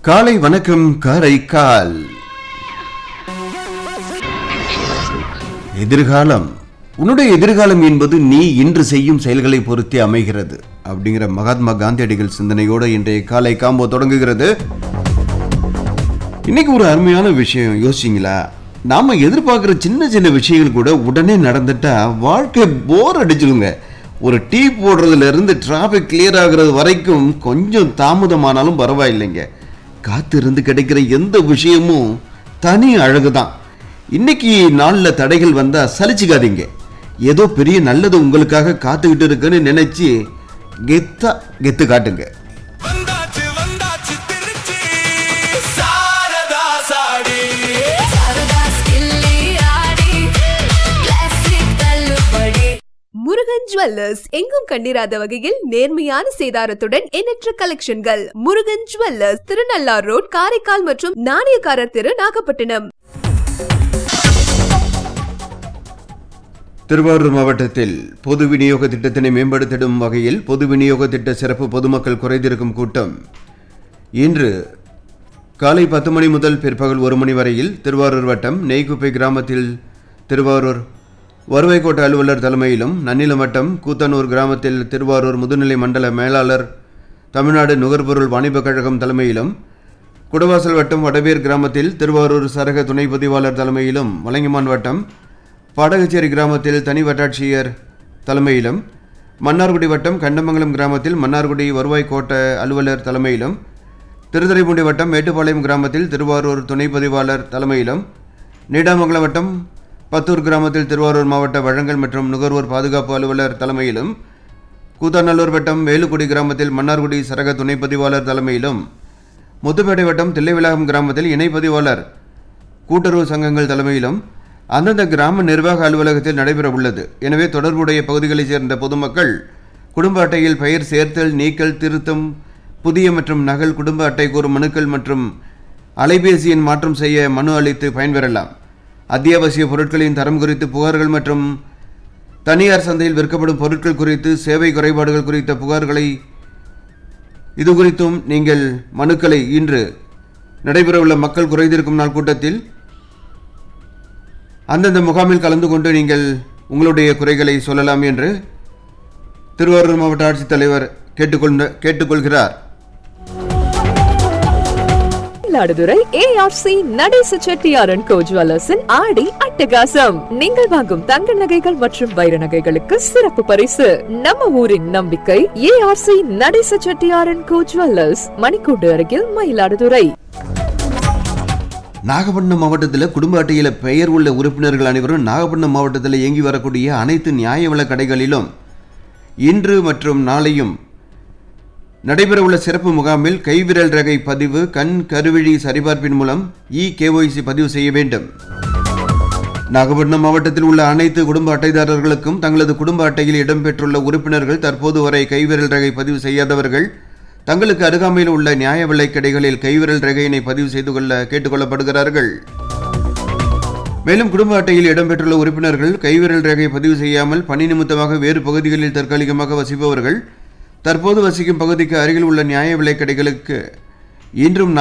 காலை வணக்கம் காரைக்கால் எதிர்காலம் உன்னுடைய எதிர்காலம் என்பது நீ இன்று செய்யும் செயல்களை பொறுத்தே அமைகிறது அப்படிங்கிற மகாத்மா காந்தியடிகள் சிந்தனையோட இன்றைய காலை காம்போ தொடங்குகிறது இன்னைக்கு ஒரு அருமையான விஷயம் யோசிச்சிங்களா நாம எதிர்பார்க்குற சின்ன சின்ன விஷயங்கள் கூட உடனே நடந்துட்டா வாழ்க்கை போர் அடிச்சிடுங்க ஒரு டீ போடுறதுல இருந்து டிராஃபிக் கிளியர் ஆகுறது வரைக்கும் கொஞ்சம் தாமதமானாலும் பரவாயில்லைங்க காத்திருந்து கிடைக்கிற எந்த விஷயமும் தனி அழகுதான் இன்னைக்கு நாளில் தடைகள் வந்தா சலிச்சுக்காதீங்க ஏதோ பெரிய நல்லது உங்களுக்காக காத்துக்கிட்டு இருக்குன்னு நினைச்சு கெத்தா கெத்து காட்டுங்க வந்தாச்சு வந்தாச்சு திருச்சி சாரதா சாடி சாரதா ஸ்கில்லி ஆடி கிளாசிக் தள்ளுபடி முருகன் ஜுவல்லர்ஸ் எங்கும் கண்டிராத வகையில் நேர்மையான சேதாரத்துடன் எண்ணற்ற கலெக்ஷன்கள் முருகன் ஜுவல்லர்ஸ் திருநள்ளார் ரோட் காரைக்கால் மற்றும் நாணயக்காரர் தெரு நாகப்பட்டினம் திருவாரூர் மாவட்டத்தில் பொது விநியோக திட்டத்தினை மேம்படுத்திடும் வகையில் பொது விநியோக திட்ட சிறப்பு பொதுமக்கள் குறைதீர்க்கும் கூட்டம் இன்று காலை பத்து மணி முதல் பிற்பகல் ஒரு மணி வரையில் திருவாரூர் வட்டம் நெய்குப்பை கிராமத்தில் திருவாரூர் வருவாய் கோட்ட அலுவலர் தலைமையிலும் நன்னிலம் வட்டம் கூத்தனூர் கிராமத்தில் திருவாரூர் முதுநிலை மண்டல மேலாளர் தமிழ்நாடு நுகர்பொருள் வாணிபக் கழகம் தலைமையிலும் குடவாசல் வட்டம் வடவேர் கிராமத்தில் திருவாரூர் சரக துணை பதிவாளர் தலைமையிலும் வலங்கிமான் வட்டம் பாடகச்சேரி கிராமத்தில் தனி வட்டாட்சியர் தலைமையிலும் மன்னார்குடி வட்டம் கண்டமங்கலம் கிராமத்தில் மன்னார்குடி வருவாய் கோட்ட அலுவலர் தலைமையிலும் திருத்துறைப்பூண்டி வட்டம் மேட்டுப்பாளையம் கிராமத்தில் திருவாரூர் துணை பதிவாளர் தலைமையிலும் நீடாமங்கலம் வட்டம் பத்தூர் கிராமத்தில் திருவாரூர் மாவட்ட வழங்கல் மற்றும் நுகர்வோர் பாதுகாப்பு அலுவலர் தலைமையிலும் கூத்தாநல்லூர் வட்டம் வேலுக்குடி கிராமத்தில் மன்னார்குடி சரக துணை பதிவாளர் தலைமையிலும் முத்துப்பேட்டை வட்டம் தில்லைவிளாகம் கிராமத்தில் இணை பதிவாளர் கூட்டுறவு சங்கங்கள் தலைமையிலும் அந்தந்த கிராம நிர்வாக அலுவலகத்தில் நடைபெற உள்ளது எனவே தொடர்புடைய பகுதிகளைச் சேர்ந்த பொதுமக்கள் குடும்ப அட்டையில் பெயர் சேர்த்தல் நீக்கல் திருத்தம் புதிய மற்றும் நகல் குடும்ப அட்டை கூறும் மனுக்கள் மற்றும் அலைபேசி எண் மாற்றம் செய்ய மனு அளித்து பயன்பெறலாம் அத்தியாவசிய பொருட்களின் தரம் குறித்து புகார்கள் மற்றும் தனியார் சந்தையில் விற்கப்படும் பொருட்கள் குறித்து சேவை குறைபாடுகள் குறித்த புகார்களை இது குறித்தும் நீங்கள் மனுக்களை இன்று நடைபெறவுள்ள மக்கள் குறைதீர்க்கும் நாள் கூட்டத்தில் அந்தந்த முகாமில் கலந்து கொண்டு நீங்கள் உங்களுடைய குறைகளை சொல்லலாம் என்று திருவாரூர் மாவட்ட ஆட்சித்தலைவர் கேட்டுக்கொண்ட கேட்டுக்கொள்கிறார் மயிலாடுதுறை ஏஆர்சி நடேச செட்டியாரன் கோ ஜுவல்லர்ஸின் ஆடி அட்டகாசம் நீங்கள் வாங்கும் தங்க நகைகள் மற்றும் வைர நகைகளுக்கு சிறப்பு பரிசு நம்ம ஊரின் நம்பிக்கை ஏஆர்சி நடேச செட்டியாரன் கோ ஜுவல்லர்ஸ் மணிக்கூண்டு அருகில் மயிலாடுதுறை நாகப்பட்டினம் மாவட்டத்தில் குடும்ப அட்டையில் பெயர் உள்ள உறுப்பினர்கள் அனைவரும் நாகப்பட்டினம் மாவட்டத்தில் இயங்கி வரக்கூடிய அனைத்து நியாய விலை கடைகளிலும் இன்று மற்றும் நாளையும் நடைபெறவுள்ள சிறப்பு முகாமில் கைவிரல் ரகை பதிவு கண் கருவிழி சரிபார்ப்பின் மூலம் இ கேஒய்சி பதிவு செய்ய வேண்டும் நாகப்பட்டினம் மாவட்டத்தில் உள்ள அனைத்து குடும்ப அட்டைதாரர்களுக்கும் தங்களது குடும்ப அட்டையில் இடம்பெற்றுள்ள உறுப்பினர்கள் தற்போது வரை கைவிரல் ரகை பதிவு செய்யாதவர்கள் தங்களுக்கு அருகாமையில் உள்ள நியாய விலைக் கடைகளில் கைவிரல் ரகையினை பதிவு செய்து கொள்ள கேட்டுக்கொள்ளப்படுகிறார்கள் மேலும் குடும்ப அட்டையில் இடம்பெற்றுள்ள உறுப்பினர்கள் கைவிரல் ரேகை பதிவு செய்யாமல் பணி நிமித்தமாக வேறு பகுதிகளில் தற்காலிகமாக வசிப்பவர்கள் தற்போது வசிக்கும் பகுதிக்கு அருகில் உள்ள நியாய விலைக் கடைகளுக்கு இன்றும்